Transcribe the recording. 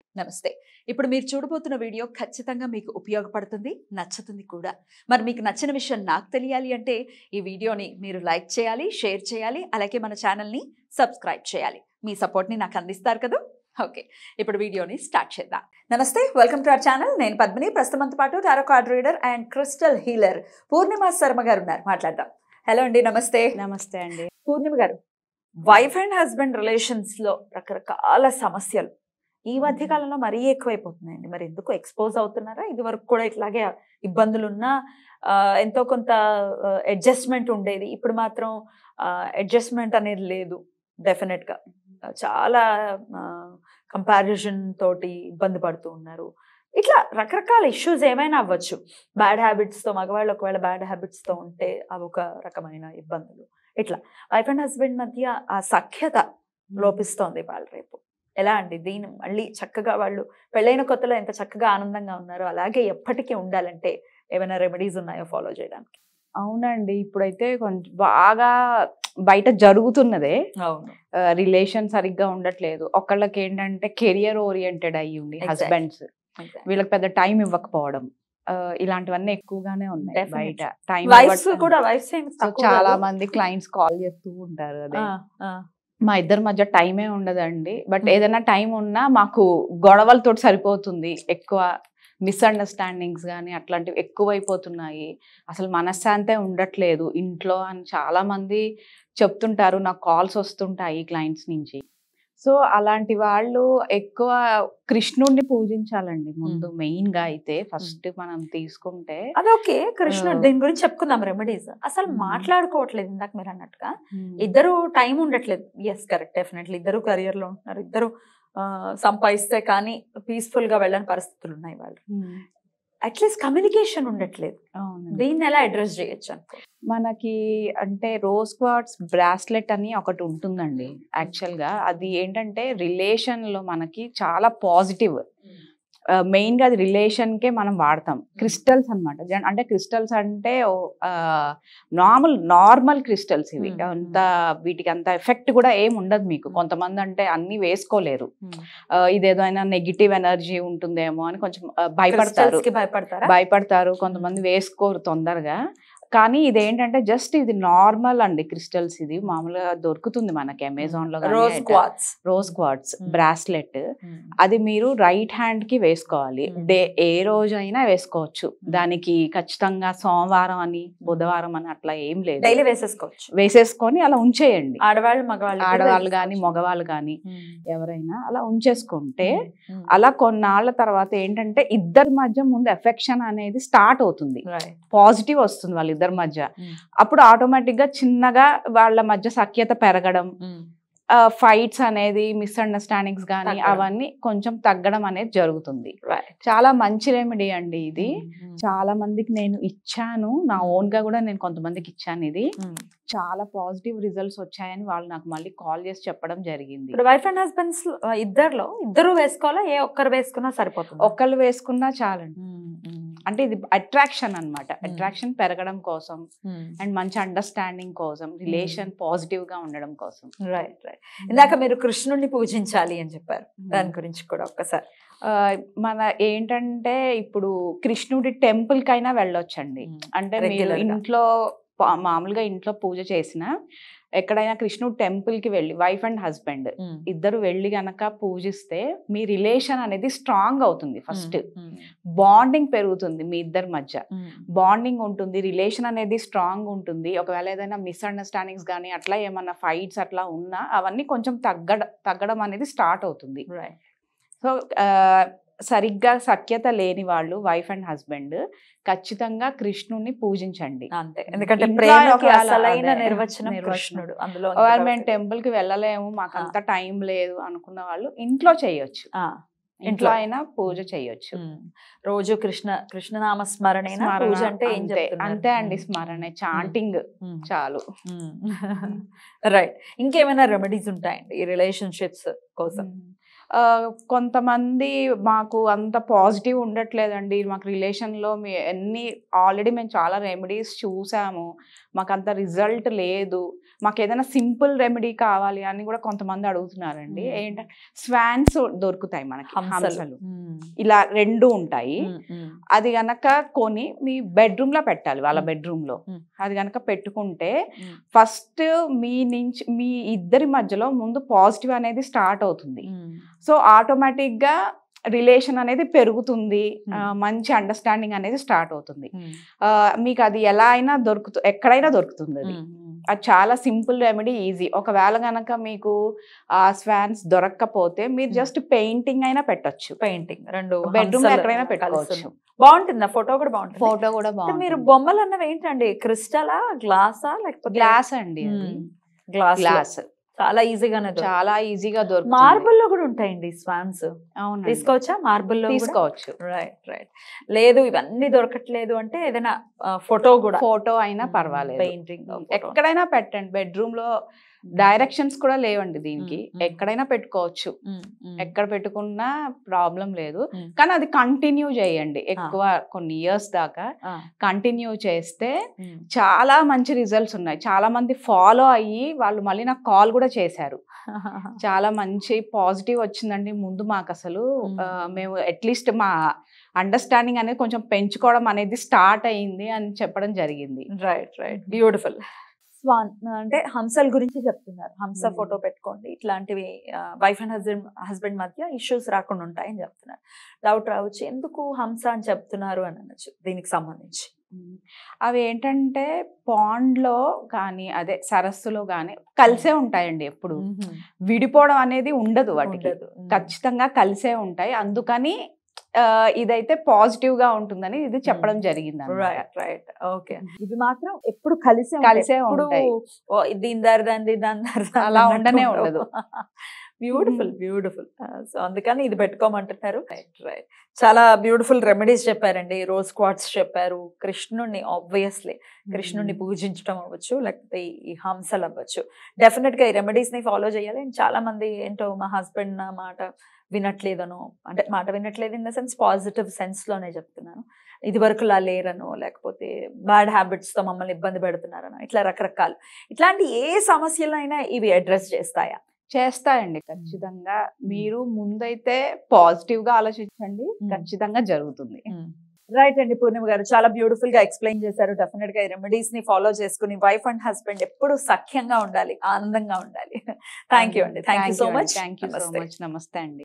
నమస్తే ఇప్పుడు మీరు చూడబోతున్న వీడియో ఖచ్చితంగా మీకు ఉపయోగపడుతుంది నచ్చుతుంది కూడా మరి మీకు నచ్చిన విషయం నాకు తెలియాలి అంటే ఈ వీడియోని మీరు లైక్ చేయాలి షేర్ చేయాలి అలాగే మన ఛానల్ని సబ్స్క్రైబ్ చేయాలి మీ సపోర్ట్ని నాకు అందిస్తారు కదా ఓకే ఇప్పుడు వీడియోని స్టార్ట్ చేద్దాం నమస్తే వెల్కమ్ టు అవర్ ఛానల్ నేను పద్మిని ప్రస్తుతంతో పాటు tarot card reader and crystal healer Purnima Sharma garu ఉన్నారు మాట్లాడదాం హలో అండి నమస్తే నమస్తే అండి పూర్ణిమ గారు వైఫ్ అండ్ హస్బెండ్ రిలేషన్స్ లో రకరకాల సమస్యలు ఈ మధ్య కాలంలో మరీ ఎక్కువైపోతున్నాయండి మరి ఎందుకు ఎక్స్పోజ్ అవుతున్నారా ఇది వరకు కూడా ఇట్లాగే ఇబ్బందులు ఉన్నా ఆ, ఎంతో కొంత అడ్జస్ట్మెంట్ ఉండేది ఇప్పుడు మాత్రం అడ్జస్ట్మెంట్ అనేది లేదు డెఫినెట్ గా చాలా కంపారిజన్ తోటి ఇబ్బంది పడుతూ ఉన్నారు ఇట్లా రకరకాల ఇష్యూస్ ఏమైనా అవ్వచ్చు బ్యాడ్ హ్యాబిట్స్ తో మగవాళ్ళు ఒకవేళ బ్యాడ్ హ్యాబిట్స్ తో ఉంటే అవి ఒక రకమైన ఇబ్బందులు ఇట్లా వైఫ్ అండ్ హస్బెండ్ మధ్య ఆ సఖ్యత లోపిస్తోంది వాళ్ళ రేపు ఎలా అండి దీని మళ్ళీ చక్కగా వాళ్ళు పెళ్ళైన కొత్తలో ఎంత చక్కగా ఆనందంగా ఉన్నారో అలాగే ఎప్పటికీ ఉండాలంటే ఏమైనా రెమెడీస్ ఉన్నాయో ఫాలో చేయడానికి అవునండి ఇప్పుడైతే కొంచెం బాగా బయట జరుగుతున్నదే అవును రిలేషన్ సరిగ్గా ఉండట్లేదు ఒకళ్ళకి ఏంటంటే కెరియర్ ఓరియంటెడ్ అయ్యి ఉండి Exactly. హస్బెండ్స్ వీళ్ళకి పెద్ద టైం ఇవ్వకపోవడం ఆ, ఇలాంటివన్నీ ఎక్కువగానే ఉన్నాయి Definitely. బయట టైం వైఫ్స్ కూడా వైఫ్స్ చాలా మంది క్లయింట్స్ కాల్ చేస్తూ ఉంటారు అదే మా ఇద్దరి మధ్య టైమే ఉండదండి బట్ Hmm. ఏదైనా టైం ఉన్నా మాకు గొడవలతో సరిపోతుంది ఎక్కువ మిస్అండర్స్టాండింగ్స్ కానీ అట్లాంటివి ఎక్కువైపోతున్నాయి అసలు మనశ్శాంతే ఉండట్లేదు ఇంట్లో అని చాలా మంది చెప్తుంటారు నాకు కాల్స్ వస్తుంటాయి క్లయింట్స్ నుంచి సో అలాంటి వాళ్ళు ఎక్కువ కృష్ణుడిని పూజించాలండి ముందు మెయిన్ గా అయితే ఫస్ట్ మనం తీసుకుంటే అదొకే కృష్ణుడు ఆ. దీని గురించి చెప్పుకుందాం రెమెడీస్ అసలు Hmm. మాట్లాడుకోవట్లేదు ఇందాక మీరు అన్నట్టుగా ఇద్దరు టైం ఉండట్లేదు ఎస్ కరెక్ట్ డెఫినెట్లీ ఇద్దరు career లో ఉంటున్నారు ఇద్దరు ఆ, సంపాదిస్తే కానీ peaceful గా వెళ్ళని పరిస్థితులు ఉన్నాయి వాళ్ళు Hmm. అట్లీస్ట్ కమ్యూనికేషన్ ఉండట్లేదు అవునండి దీన్ని ఎలా అడ్రస్ చేయొచ్చు అనుకో మనకి అంటే రోజ్ క్వార్ట్స్ బ్రాస్లెట్ అని ఒకటి ఉంటుందండి యాక్చువల్ గా అది ఏంటంటే రిలేషన్ లో మనకి చాలా పాజిటివ్ మెయిన్ గా అది రిలేషన్ కే మనం వాడతాం క్రిస్టల్స్ అనమాట అంటే క్రిస్టల్స్ అంటే నార్మల్ నార్మల్ క్రిస్టల్స్ ఇవి Hmm. అంత వీటికి అంత ఎఫెక్ట్ కూడా ఏం ఉండదు మీకు కొంతమంది అంటే అన్ని వేసుకోలేరు ఆ, ఇదేదైనా నెగిటివ్ ఎనర్జీ ఉంటుందేమో అని కొంచెం ఆ, భయపడతారు Crystals కి భయపడతారా భయపడతారు కొంతమంది వేసుకోరు తొందరగా కానీ ఇదేంటంటే జస్ట్ ఇది నార్మల్ అండి క్రిస్టల్స్ ఇది మామూలుగా దొరుకుతుంది మనకి అమెజాన్ లో rose quartz rose quartz Hmm. Bracelet అది మీరు రైట్ హ్యాండ్ కి వేసుకోవాలి Hmm. డే ఏ రోజైనా వేసుకోవచ్చు దానికి ఖచ్చితంగా సోమవారం అని బుధవారం అని అట్లా ఏం లేదు డైలీ వేసేసుకోవచ్చు వేసేసుకొని అలా ఉంచేయండి ఆడవాళ్ళు మగవాళ్ళు ఇద్దరు ఆడవాళ్ళు కానీ వేసేసుకోవచ్చు. మగవాళ్ళు కానీ Hmm. ఎవరైనా అలా ఉంచేసుకుంటే Hmm. అలా కొన్నాళ్ళ తర్వాత ఏంటంటే ఇద్దరి మధ్య ముందు ఎఫెక్షన్ అనేది స్టార్ట్ అవుతుంది Right. పాజిటివ్ వస్తుంది వాళ్ళిద్దరి మధ్య Hmm. అప్పుడు ఆటోమేటిక్ గా చిన్నగా వాళ్ళ మధ్య సఖ్యత పెరగడం Hmm. ఫైట్స్ అనేది మిస్అండర్స్టాండింగ్స్ కానీ తగ్గడం. అవన్నీ కొంచెం తగ్గడం అనేది జరుగుతుంది Right. చాలా మంచి రెమెడీ అండి ఇది Hmm. చాలా మందికి నేను ఇచ్చాను నా ఓన్ గా కూడా నేను కొంతమందికి ఇచ్చాను ఇది Hmm. చాలా పాజిటివ్ రిజల్ట్స్ వచ్చాయని వాళ్ళు నాకు మళ్ళీ కాల్ చేసి చెప్పడం జరిగింది ఇప్పుడు వైఫ్ అండ్ హస్బెండ్స్ ఇద్దరులో ఇద్దరు వేసుకోవాలా ఏ ఒక్కరు వేసుకున్నా సరిపోతుంది ఒకళ్ళు వేసుకున్నా చాలండి అంటే ఇది అట్రాక్షన్ అన్నమాట అట్రాక్షన్ పెరగడం కోసం అండ్ మంచి అండర్స్టాండింగ్ కోసం రిలేషన్ పాజిటివ్ గా ఉండడం కోసం రైట్ రైట్ ఇందాక మీరు కృష్ణుడిని పూజించాలి అని చెప్పారు దాని గురించి కూడా ఒక్కసారి ఆ, మన ఏంటంటే ఇప్పుడు కృష్ణుడి టెంపుల్ కైనా వెళ్ళొచ్చండి అంటే మీరు Regular గా. ఇంట్లో పా- మామూలుగా ఇంట్లో పూజ చేసిన ఎక్కడైనా కృష్ణుడు టెంపుల్ కి వెళ్ళి వైఫ్ అండ్ హస్బెండ్ ఇద్దరు వెళ్ళి గనక పూజిస్తే మీ రిలేషన్ అనేది స్ట్రాంగ్ అవుతుంది ఫస్ట్ బాండింగ్ పెరుగుతుంది మీ ఇద్దరి మధ్య బాండింగ్ ఉంటుంది రిలేషన్ అనేది స్ట్రాంగ్ ఉంటుంది ఒకవేళ ఏదైనా మిస్అండర్స్టాండింగ్స్ కానీ అట్లా ఏమన్నా ఫైట్స్ అట్లా ఉన్నా అవన్నీ కొంచెం తగ్గడ తగ్గడం అనేది స్టార్ట్ అవుతుంది రైట్ సో ఆ, సరిగ్గా సఖ్యత లేని వాళ్ళు వైఫ్ అండ్ హస్బెండ్ ఖచ్చితంగా కృష్ణుని పూజించండి అంతే ఎందుకంటే ఇంట్లో ప్రేమకి ఒకవేళ అసలైన అదే, నిర్వచనం నిర్వచనం. కృష్ణుడు అందులో ఒకవేళ మేము టెంపుల్ కి వెళ్ళలేము మాకు అంత టైం లేదు అనుకున్న వాళ్ళు ఇంట్లో చేయొచ్చు ఆ, ఇంట్లో ఇంట్లో. అయినా పూజ చేయొచ్చు ఉమ్. రోజు కృష్ణ కృష్ణనామ స్మరణేనా స్మరణ పూజ అంటే ఏం అంతే చెప్తున్నారు? అంతే అండి స్మరణ చాంటింగ్ ఉమ్. చాలు రైట్ ఇంకేమైనా రెమెడీస్ ఉంటాయండి ఈ రిలేషన్షిప్స్ కోసం ఆ, కొంతమంది మాకు అంత పాజిటివ్ ఉండట్లేదండి మాకు రిలేషన్లో మీ ఎన్ని ఆల్రెడీ మేము చాలా రెమెడీస్ చూసాము మాకు అంత రిజల్ట్ లేదు మాకు ఏదైనా సింపుల్ రెమెడీ కావాలి అని కూడా కొంతమంది అడుగుతున్నారండి మ్మ్. ఏంటంటే స్వాన్స్ దొరుకుతాయి మనకి హంసలు హంసలు మ్మ్. ఇలా రెండు ఉంటాయి మ్మ్, మ్మ్. అది గనక కొని మీ బెడ్రూమ్ లో పెట్టాలి వాళ్ళ మ్మ్. బెడ్రూమ్ లో మ్మ్. అది గనక పెట్టుకుంటే మ్మ్. ఫస్ట్ మీ నుంచి మీ ఇద్దరి మధ్యలో ముందు పాజిటివ్ అనేది స్టార్ట్ అవుతుంది మ్మ్. సో ఆటోమేటిక్ గా రిలేషన్ అనేది పెరుగుతుంది మ్మ్. ఆ, మంచి అండర్స్టాండింగ్ అనేది స్టార్ట్ అవుతుంది మ్మ్. ఆ, మీకు అది ఎలా అయినా దొరుకుతు ఎక్కడైనా దొరుకుతుంది అది మ్మ్. అది చాలా సింపుల్ రెమెడీ ఈజీ ఒకవేళ గనక మీకు ఆ స్వాన్స్ దొరక్కపోతే మీరు మ్మ్. జస్ట్ పెయింటింగ్ అయినా పెట్టొచ్చు పెయింటింగ్ రెండు బెడ్రూమ్ లో హంసలు ఎక్కడైనా కలిసి పెట్టుకోవచ్చు ఉన్నాయి. బాగుంటుంది ఆ ఫోటో కూడా బాగుంటుంది ఫోటో కూడా అంటే మీరు బాగుంటుంది బొమ్మలు అన్నవి ఏంటండి క్రిస్టలా గ్లాసా లేకపోతే గ్లాస్ అండి అది. గ్లాస్ గ్లాస్ చాలా ఈజీగానే చాలా ఈజీగా దొరుకుతుంది మార్బుల్ లో కూడా ఉంటాయండి స్వాన్స్ అవును తీసుకోవచ్చా మార్బుల్ లో తీసుకోవచ్చు రైట్ రైట్ లేదు ఇవన్నీ దొరకట్లేదు అంటే ఏదైనా ఫోటో కూడా ఫోటో అయినా పర్వాలేదు పెయింటింగ్ ఎక్కడైనా పెట్టండి బెడ్రూమ్ లో డైరెక్షన్స్ కూడా లేవండి దీనికి మ్మ్, మ్మ్. ఎక్కడైనా పెట్టుకోవచ్చు ఎక్కడ పెట్టుకున్నా ప్రాబ్లం లేదు కానీ అది కంటిన్యూ చేయండి ఎక్కువ కొన్ని ఇయర్స్ దాకా కంటిన్యూ చేస్తే చాలా మంచి రిజల్ట్స్ ఉన్నాయి చాలా మంది ఫాలో అయ్యి వాళ్ళు మళ్ళీ నాకు కాల్ కూడా చేశారు చాలా మంచి పాజిటివ్ వచ్చిందండి ముందు మాకు అసలు మ్మ్. ఆ, మేము అట్లీస్ట్ మా అండర్స్టాండింగ్ అనేది కొంచెం పెంచుకోవడం అనేది స్టార్ట్ అయింది అని చెప్పడం జరిగింది రైట్ రైట్ బ్యూటిఫుల్ స్వాన్ అంటే హంసల గురించి చెప్తున్నారు హంస Hmm. ఫోటో పెట్టుకోండి ఇట్లాంటివి వైఫ్ అండ్ హస్బెండ్ హస్బెండ్ మధ్య ఇష్యూస్ రాకుండా ఉంటాయని చెప్తున్నారు డౌట్ రావచ్చు ఎందుకు హంస అని చెప్తున్నారు అని అనొచ్చు దీనికి సంబంధించి మ్మ్. అవి ఏంటంటే పాండ్ లో కానీ అదే సరస్సులో కానీ కలిసే ఉంటాయండి ఎప్పుడు విడిపోవడం అనేది ఉండదు వాటికి ఉండదు. ఖచ్చితంగా కలిసే ఉంటాయి అందుకని ఆ, ఇదైతే పాజిటివ్ గా ఉంటుందని ఇది చెప్పడం జరిగింది అన్నమాట. రైట్ రైట్ ఓకే ఇవి మాత్రం ఎప్పుడు కలిసే కలిసే ఎప్పుడు ఉంటాయి. ఓ, దీని దారి దాని దాని దారి దాని అలా అన్నట్టు ఉండనే ఉండవు. ఉండదు. బ్యూటిఫుల్ బ్యూటిఫుల్ సో అందుకని ఇది పెట్టుకోమంటున్నారు రైట్ రైట్ చాలా బ్యూటిఫుల్ రెమెడీస్ చెప్పారండి రోజ్ క్వాట్స్ చెప్పారు కృష్ణుడిని ఆబ్వియస్లీ కృష్ణుడిని పూజించడం అవ్వచ్చు లేకపోతే ఈ- ఈ హంసలు అవ్వచ్చు డెఫినెట్ గా ఈ రెమెడీస్ ని ఫాలో చేయాలి అండ్ చాలా మంది ఏంటో మా హస్బెండ్ నా మాట వినట్లేదనో అంటే మాట వినట్లేదు in the sense positive sense లోనే చెప్తున్నాను ఇది వరకులా లేరనో లేకపోతే బ్యాడ్ హ్యాబిట్స్ తో మమ్మల్ని ఇబ్బంది పెడుతున్నారనో ఇట్లా రకరకాలు ఇట్లాంటి ఏ సమస్యలైనా ఇవి అడ్రస్ చేస్తాయా చేస్తాయండి ఖచ్చితంగా మీరు ముందైతే పాజిటివ్ గా ఆలోచించండి మ్మ్. ఖచ్చితంగా జరుగుతుంది రైట్ అండి పూర్ణిమ గారు చాలా బ్యూటిఫుల్ గా ఎక్స్ప్లెయిన్ చేశారు డెఫినెట్ గా ఈ రెమెడీస్ ని ఫాలో చేసుకుని వైఫ్ అండ్ హస్బెండ్ ఎప్పుడు సఖ్యంగా ఉండాలి ఆనందంగా ఉండాలి థ్యాంక్ యూ అండి thank you so much thank you so much నమస్తే అండి